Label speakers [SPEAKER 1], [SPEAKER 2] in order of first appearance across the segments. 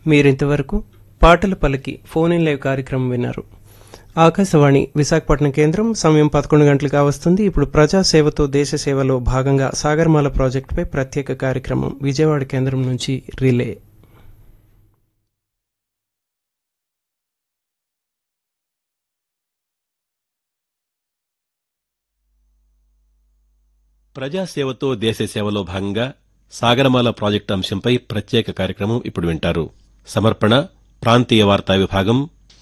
[SPEAKER 1] మీరింతవరకు పాటల పలికి ఫోన్ ఇన్ లైవ్ కార్యక్రమం విన్నారు ఆకాశవాణి విశాఖపట్నం కేంద్రం సమయం పదకొండు గంటలకు వస్తుంది ఇప్పుడు ప్రజా సేవతో దేశ సేవలో భాగంగా సాగర్మాల ప్రాజెక్టుపై ప్రత్యేక కార్యక్రమం విజయవాడ కేంద్రం నుంచి రిలే
[SPEAKER 2] ప్రజాసేవతో దేశ సేవలో భాగంగా సాగరమాల ప్రాజెక్టు అంశంపై ప్రత్యేక కార్యక్రమం ఇప్పుడు వింటారు సమర్పణ ప్రాంతీయ వార్తా విభాగం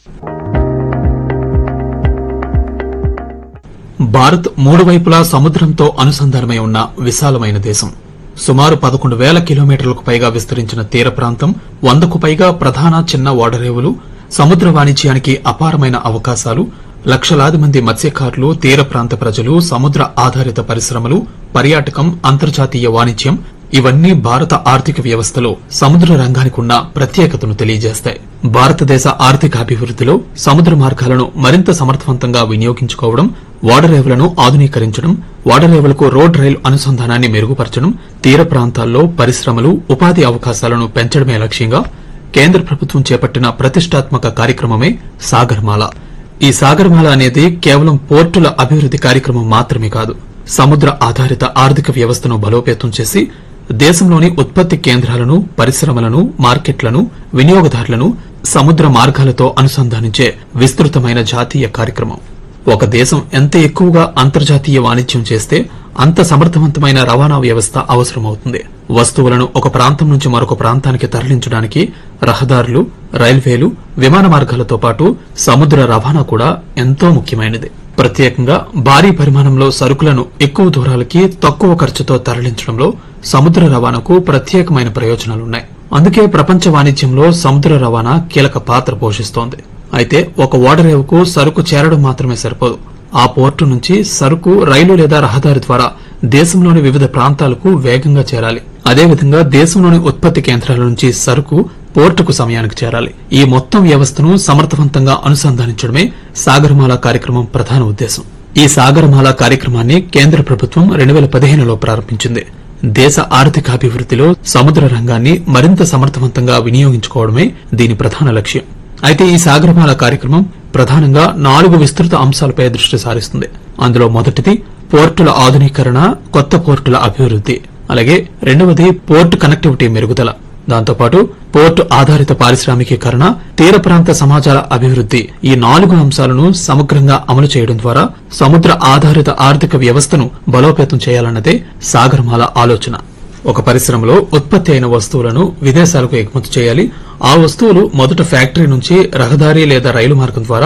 [SPEAKER 3] భారత్ మూడు వైపులా సముద్రంతో అనుసంధానమై ఉన్న విశాలమైన దేశం సుమారు పదకొండు వేల కిలోమీటర్లకు పైగా విస్తరించిన తీర ప్రాంతం వందకు పైగా ప్రధాన చిన్న ఓడరేవులు సముద్ర వాణిజ్యానికి అపారమైన అవకాశాలు లక్షలాది మంది మత్స్యకారులు తీర ప్రాంత ప్రజలు సముద్ర ఆధారిత పరిశ్రమలు పర్యాటకం అంతర్జాతీయ వాణిజ్యం ఇవన్నీ భారత ఆర్థిక వ్యవస్థలో సముద్ర రంగానికి ఉన్న ప్రత్యేకతను తెలియజేస్తాయి భారతదేశ ఆర్థిక అభివృద్దిలో సముద్ర మార్గాలను మరింత సమర్థవంతంగా వినియోగించుకోవడం ఓడరేవులను ఆధునీకరించడం ఓడరేవులకు రోడ్ రైలు అనుసంధానాన్ని మెరుగుపరచడం తీర ప్రాంతాల్లో పరిశ్రమలు ఉపాధి అవకాశాలను పెంచడమే లక్ష్యంగా కేంద్ర ప్రభుత్వం చేపట్టిన ప్రతిష్టాత్మక కార్యక్రమమే సాగర్మాల ఈ సాగర్మాల అనేది కేవలం పోర్టుల అభివృద్ది కార్యక్రమం మాత్రమే కాదు సముద్ర ఆధారిత ఆర్థిక వ్యవస్థను బలోపేతం చేసి దేశంలోని ఉత్పత్తి కేంద్రాలను పరిశ్రమలను మార్కెట్లను వినియోగదారులను సముద్ర మార్గాలతో అనుసంధానించే విస్తృతమైన జాతీయ కార్యక్రమం ఒక దేశం ఎంత ఎక్కువగా అంతర్జాతీయ వాణిజ్యం చేస్తే అంత సమర్థవంతమైన రవాణా వ్యవస్థ అవసరమవుతుంది వస్తువులను ఒక ప్రాంతం నుంచి మరొక ప్రాంతానికి తరలించడానికి రహదారులు రైల్వేలు విమాన మార్గాలతో పాటు సముద్ర రవాణా కూడా ఎంతో ముఖ్యమైనది ప్రత్యేకంగా భారీ పరిమాణంలో సరుకులను ఎక్కువ దూరాలకి తక్కువ ఖర్చుతో తరలించడంలో సముద్ర రవాణాకు ప్రత్యేకమైన ప్రయోజనాలున్నాయి అందుకే ప్రపంచ వాణిజ్యంలో సముద్ర రవాణా కీలక పాత్ర పోషిస్తోంది అయితే ఒక ఓడరేవుకు సరుకు చేరడం మాత్రమే సరిపోదు ఆ పోర్టు నుంచి సరుకు రైలు లేదా రహదారి ద్వారా దేశంలోని వివిధ ప్రాంతాలకు వేగంగా చేరాలి అదేవిధంగా దేశంలోని ఉత్పత్తి కేంద్రాల నుంచి సరుకు పోర్టుకు సమయానికి చేరాలి ఈ మొత్తం వ్యవస్థను సమర్థవంతంగా అనుసంధానించడమే సాగరమాల కార్యక్రమం ప్రధాన ఉద్దేశం ఈ సాగరమాల కార్యక్రమాన్ని కేంద్ర ప్రభుత్వం రెండు వేల పదిహేనులో ప్రారంభించింది దేశ ఆర్థికాభివృద్దిలో సముద్ర రంగాన్ని మరింత సమర్థవంతంగా వినియోగించుకోవడమే దీని ప్రధాన లక్ష్యం అయితే ఈ సాగరమాల కార్యక్రమం ప్రధానంగా నాలుగు విస్తృత అంశాలపై దృష్టి సారిస్తుంది అందులో మొదటిది పోర్టుల ఆధునీకరణ కొత్త పోర్టుల అభివృద్ది అలాగే రెండవది పోర్టు కనెక్టివిటీ మెరుగుదల దాంతోపాటు పోర్టు ఆధారిత పారిశ్రామికీకరణ తీర ప్రాంత సమాజాల అభివృద్ది ఈ నాలుగు అంశాలను సమగ్రంగా అమలు చేయడం ద్వారా సముద్ర ఆధారిత ఆర్థిక వ్యవస్థను బలోపేతం చేయాలన్నదే సాగరమాల ఆలోచన ఒక పరిశ్రమలో ఉత్పత్తి అయిన వస్తువులను విదేశాలకు ఎగుమతి చేయాలి ఆ వస్తువులు మొదట ఫ్యాక్టరీ నుంచి రహదారి లేదా రైలు మార్గం ద్వారా